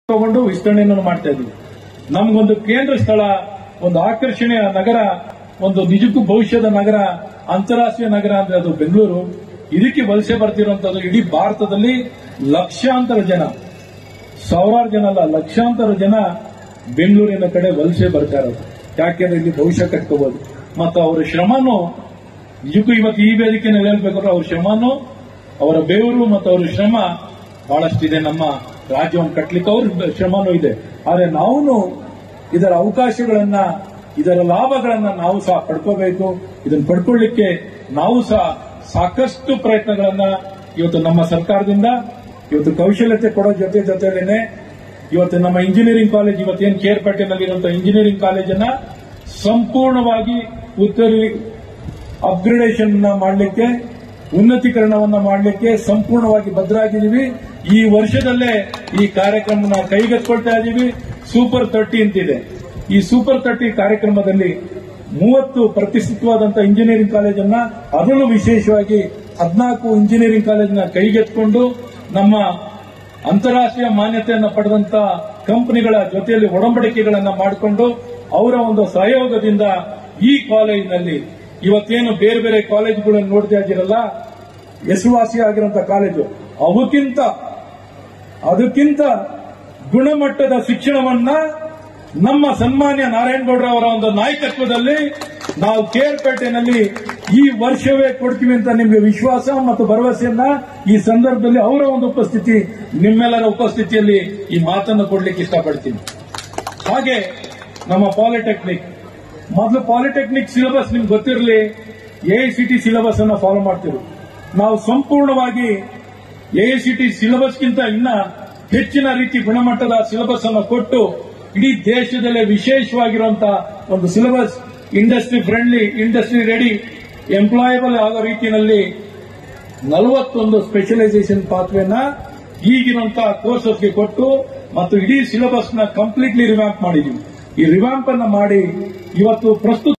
ತಗೊಂಡು ವಿಸ್ತರಣೆಯನ್ನು ಮಾಡ್ತಾ ಇದ್ವಿ ನಮ್ಗೊಂದು ಕೇಂದ್ರ ಸ್ಥಳ ಒಂದು ಆಕರ್ಷಣೆಯ ನಗರ ಒಂದು ನಿಜಕ್ಕೂ ಭವಿಷ್ಯದ ನಗರ ಅಂತಾರಾಷ್ಟ್ರೀಯ ನಗರ ಅಂದ್ರೆ ಅದು ಬೆಂಗಳೂರು ಇದಕ್ಕೆ ವಲಸೆ ಬರ್ತಿರುವಂತದ್ದು ಇಡೀ ಭಾರತದಲ್ಲಿ ಲಕ್ಷಾಂತರ ಜನ ಸಾವಿರಾರು ಜನ ಅಲ್ಲ ಲಕ್ಷಾಂತರ ಜನ ಬೆಂಗಳೂರಿನ ಕಡೆ ವಲಸೆ ಬರ್ತಾ ಇರೋದು ಯಾಕೆಂದ್ರೆ ಇಲ್ಲಿ ಭವಿಷ್ಯ ಕಟ್ಕೋಬಹುದು ಮತ್ತು ಅವರ ಶ್ರಮನು ನಿಜಕ್ಕೂ ಇವತ್ತು ಈ ವೇದಿಕೆಯಲ್ಲಿ ಹೇಳ್ಬೇಕಾದ್ರೆ ಅವ್ರ ಶ್ರಮನು ಅವರ ಬೆವರು ಮತ್ತು ಅವರ ಶ್ರಮ ಬಹಳಷ್ಟಿದೆ ನಮ್ಮ ರಾಜ್ಯವನ್ನು ಕಟ್ಟಲಿಕ್ಕೆ ಅವ್ರ ಶ್ರಮನೂ ಇದೆ ಆದರೆ ನಾವು ಇದರ ಅವಕಾಶಗಳನ್ನ ಇದರ ಲಾಭಗಳನ್ನ ನಾವು ಸಹ ಪಡ್ಕೋಬೇಕು ಇದನ್ನು ಪಡ್ಕೊಳ್ಳಿಕ್ಕೆ ನಾವು ಸಹ ಸಾಕಷ್ಟು ಪ್ರಯತ್ನಗಳನ್ನ ಇವತ್ತು ನಮ್ಮ ಸರ್ಕಾರದಿಂದ ಇವತ್ತು ಕೌಶಲ್ಯತೆ ಕೊಡೋ ಜೊತೆ ಜೊತೆಲೇನೆ ಇವತ್ತು ನಮ್ಮ ಇಂಜಿನಿಯರಿಂಗ್ ಕಾಲೇಜ್ ಇವತ್ತೇನು ಕೇರ್ಪೇಟೆನಲ್ಲಿರುವಂತಹ ಇಂಜಿನಿಯರಿಂಗ್ ಕಾಲೇಜನ್ನ ಸಂಪೂರ್ಣವಾಗಿ ಉತ್ತರಿ ಅಪ್ಗ್ರೇಡೇಷನ್ ಮಾಡಲಿಕ್ಕೆ ಉನ್ನತೀಕರಣವನ್ನ ಮಾಡಲಿಕ್ಕೆ ಸಂಪೂರ್ಣವಾಗಿ ಭದ್ರಾಗಿದ್ದೀವಿ ಈ ವರ್ಷದಲ್ಲೇ ಈ ಕಾರ್ಯಕ್ರಮನ ಕೈಗೆತ್ಕೊಳ್ತಾ ಇದ್ದೀವಿ ಸೂಪರ್ ತರ್ಟಿ ಅಂತಿದೆ ಈ ಸೂಪರ್ ತರ್ಟಿ ಕಾರ್ಯಕ್ರಮದಲ್ಲಿ ಮೂವತ್ತು ಪ್ರತಿಷ್ಠಿತವಾದಂತಹ ಇಂಜಿನಿಯರಿಂಗ್ ಕಾಲೇಜನ್ನ ಅದರಲ್ಲೂ ವಿಶೇಷವಾಗಿ ಹದಿನಾಲ್ಕು ಇಂಜಿನಿಯರಿಂಗ್ ಕಾಲೇಜಿನ ಕೈಗೆತ್ಕೊಂಡು ನಮ್ಮ ಅಂತಾರಾಷ್ಟ್ರೀಯ ಮಾನ್ಯತೆಯನ್ನು ಪಡೆದಂತ ಕಂಪನಿಗಳ ಜೊತೆಯಲ್ಲಿ ಒಡಂಬಡಿಕೆಗಳನ್ನ ಮಾಡಿಕೊಂಡು ಅವರ ಒಂದು ಸಹಯೋಗದಿಂದ ಈ ಕಾಲೇಜಿನಲ್ಲಿ ಇವತ್ತೇನು ಬೇರೆ ಬೇರೆ ಕಾಲೇಜುಗಳನ್ನು ನೋಡ್ತಾ ಇದ್ದೀರಲ್ಲ ಹೆಸರುವಾಸಿ ಆಗಿರುವಂತ ಕಾಲೇಜು ಅವಕ್ಕಿಂತ ಅದಕ್ಕಿಂತ ಗುಣಮಟ್ಟದ ಶಿಕ್ಷಣವನ್ನ ನಮ್ಮ ಸನ್ಮಾನ್ಯ ನಾರಾಯಣಗೌಡರ ಅವರ ಒಂದು ನಾಯಕತ್ವದಲ್ಲಿ ನಾವು ಕೇರ್ಪೇಟೆನಲ್ಲಿ ಈ ವರ್ಷವೇ ಕೊಡ್ತೀವಿ ಅಂತ ನಿಮಗೆ ವಿಶ್ವಾಸ ಮತ್ತು ಭರವಸೆಯನ್ನ ಈ ಸಂದರ್ಭದಲ್ಲಿ ಅವರ ಒಂದು ಉಪಸ್ಥಿತಿ ನಿಮ್ಮೆಲ್ಲರ ಉಪಸ್ಥಿತಿಯಲ್ಲಿ ಈ ಮಾತನ್ನು ಕೊಡ್ಲಿಕ್ಕೆ ಇಷ್ಟಪಡ್ತೀನಿ ಹಾಗೆ ನಮ್ಮ ಪಾಲಿಟೆಕ್ನಿಕ್ ಮೊದಲು ಪಾಲಿಟೆಕ್ನಿಕ್ ಸಿಲೆಬಸ್ ನಿಮ್ಗೆ ಗೊತ್ತಿರಲಿ ಎಐಸಿಟಿ ಸಿಲೆಬಸ್ ಅನ್ನ ಫಾಲೋ ಮಾಡ್ತಿರು ನಾವು ಸಂಪೂರ್ಣವಾಗಿ ಎಐಸಿಟಿ ಸಿಲೆಬಸ್ಗಿಂತ ಇನ್ನ ಹೆಚ್ಚಿನ ರೀತಿ ಗುಣಮಟ್ಟದ ಸಿಲೆಬಸ್ ಅನ್ನು ಕೊಟ್ಟು ಇಡೀ ದೇಶದಲ್ಲೇ ವಿಶೇಷವಾಗಿರುವಂತಹ ಒಂದು syllabus industry friendly industry ready employable ಆಗೋ ರೀತಿಯಲ್ಲಿ ನಲವತ್ತೊಂದು ಸ್ಪೆಷಲೈಸೇಷನ್ ಪಾತ್ವೆನ ಈಗಿರುವಂತಹ ಕೋರ್ಸಸ್ಗೆ ಕೊಟ್ಟು ಮತ್ತು ಇಡೀ ಸಿಲೆಬಸ್ ನ ಕಂಪ್ಲೀಟ್ಲಿ ರಿವ್ಯಾಂಪ್ ಮಾಡಿದೀವಿ ಈ ರಿವ್ಯಾಂಪ್ ಅನ್ನ ಮಾಡಿ ಇವತ್ತು ಪ್ರಸ್ತುತ